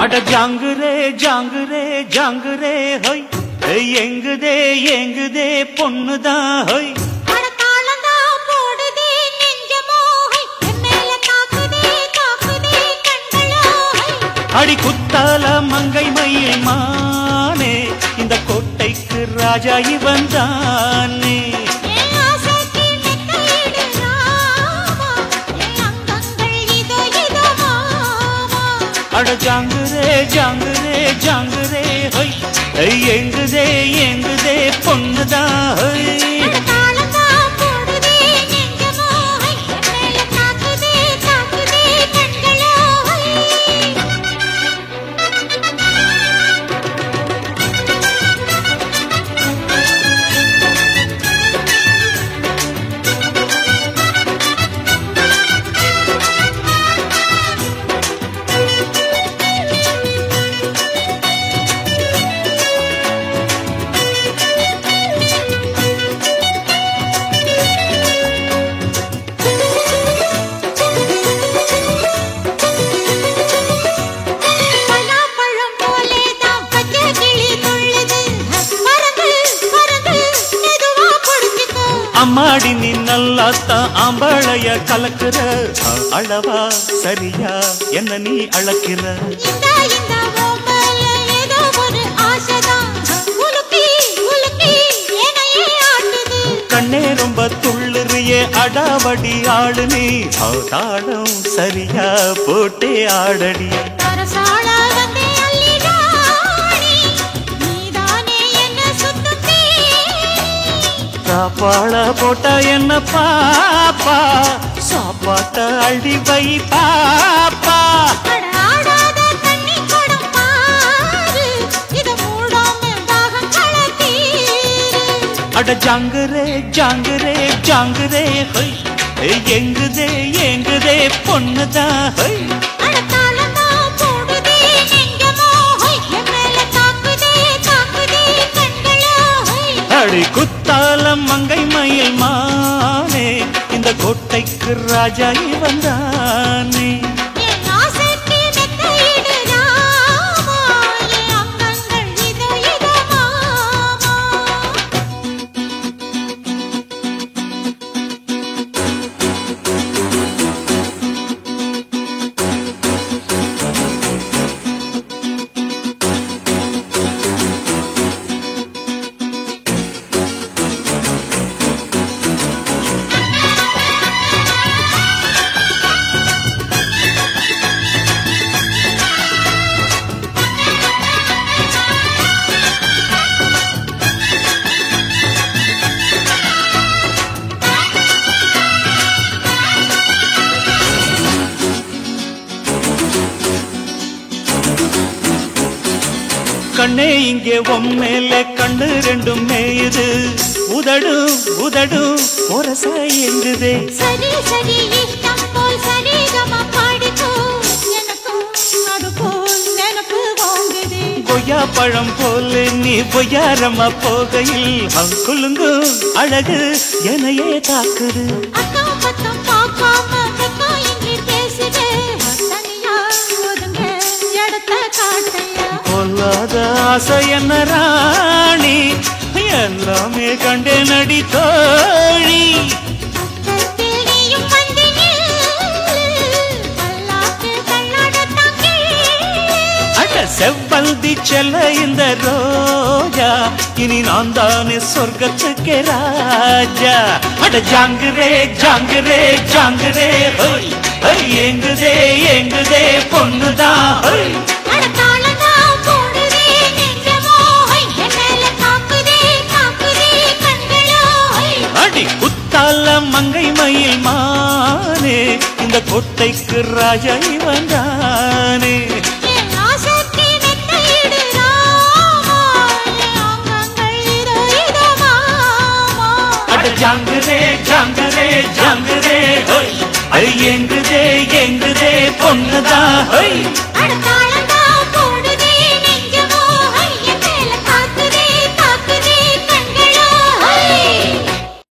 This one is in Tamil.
அட ஜாங்குரே ஜாங்குரே ஜாங்குரே ஹொய் ஏய், எங்குதே எங்குதே பொண்ணுதான் ஹொய் அட தாளந்தான் போடுதே நெஞ்சமோ ஹை, என் மேல தாக்குதே தாக்குதே கண்களோ ஹை. அடி குத்தால மங்கை மயில் மானே இந்த கோட்டைக்கு ராஜா இவன் தானே என் ஆசைக்கு மெத்தையிடு ராமா, என் அங்கங்கள் இதோ இதோ மாமா. அட ஜாங்குரே ஜாங்குரே ஜாங்குரே ஹொய் ஏய், எங்குதே எங்குதே பொண்ணுதான் ஹொய் அட தாளந்தான் போடுதே நெஞ்சமோ ஹை, என் மேல தாக்குதே தாக்குதே கண்களோ ஹை. பலாப்பழம் போலேதான் பச்சை கிளி துள்ளுது. பறந்து, பறந்து, மெதுவா பிடிச்சுக்கோ. அம்மாடி நீ நல்லாத்தான் ஆம்பாளைய கலக்குற அ- அளவா சரியா என்ன நீ அளக்கிற இந்தா, இந்தா, உன் மேல ஏதோ ஒரு ஆசைதான். உலுக்கி, உலுக்கி, என்னையே ஆட்டுது. கண்ணே ரொம்ப துள்ளுறியே அடாவடி ஆளு நீ ஆ, தாளம் சரியா போட்டே ஆடடி அரசாள வந்தே அள்ளிடாடி. நீதானே என்ன சுத்தம் தேடி. சாப்பாட போட்டா என்ன பாப்பா சாப்பாட்ட அள்ளி வை பாப்பா அட ஆடாத தண்ணி குடம் பாரு. இத மூடாம தாகங்களை தீரு. அட ஜாங்குரே ஜாங்குரே ஜாங்குரே ஹொய் ஏய், எங்குதே எங்குதே பொண்ணுதான் ஹொய் அட தாளந்தான் போடுதே நெஞ்சமோ ஹொய். என் மேல தாக்குதே, தாக்குதே கண்களோ ஹொய். அடி குத்தாலம் மங்கை மயில் மானே இந்த கோட்டைக்கு ராஜா இவன் தானே என் ஆசைக்கு மெத்தையிடு ராமா. என் அங்கங்கள் இதோ இதோ மாமா. கண்ணே இங்கே உம்மேல கண்ணு ரெண்டும் மேயுது உதடு உதடு ஒரச எங்குதே சரி சரி இஷ்டம் போல் சரிகம பாடிக்கோ எனக்கும் அது போல் நினப்பு வாங்குதே கொய்யா பழம் போல நீ பொய்யாரமா போகையில் அங்குலுங்கு அழகு எனையே தாக்குது அக்கம் பக்கம் பார்க்காம வெக்கம் இன்றி பேசுதே தனியா ஒதுங்க இடத்த காட்டையா பொல்லாத ஆசை என்ன ராணி எல்லாமே கண்டே நடி தோழி பக்கத்தில் நீயும் வந்து நில்லு. பல்லாக்கு தள்ளாடத்தான் கேளு. அட செவ்வந்தி செல்ல இந்த ரோஜா இனி நான் தானே சொர்க்கத்துக்கே ராஜா அட ஜாங்குரே ஜாங்குரே ஜாங்குரே ஹோய் ஹை எங்குதே எங்குதே பொண்ணுதான் ஹோய் அட தாளந்தான் போடுதே நெஞ்சமோ ஹை. என் மேல தாக்குதே, தாக்குதே கண்களோ ஹை. அடி குத்தால மங்கை மயில் மானே இந்த கோட்டைக்கு ராஜா இவன் தானே என் ஆசைக்கு மெத்தையிடு ராமா. என் அங்கங்கள் இதோ இதோ மாமா. அட ஜாங்குரே ஜாங்குரே ஜாங்குரே ஹோய் ஐ எங்குதே எங்குதே பொண்ணுதான் ஹோய் அட தாள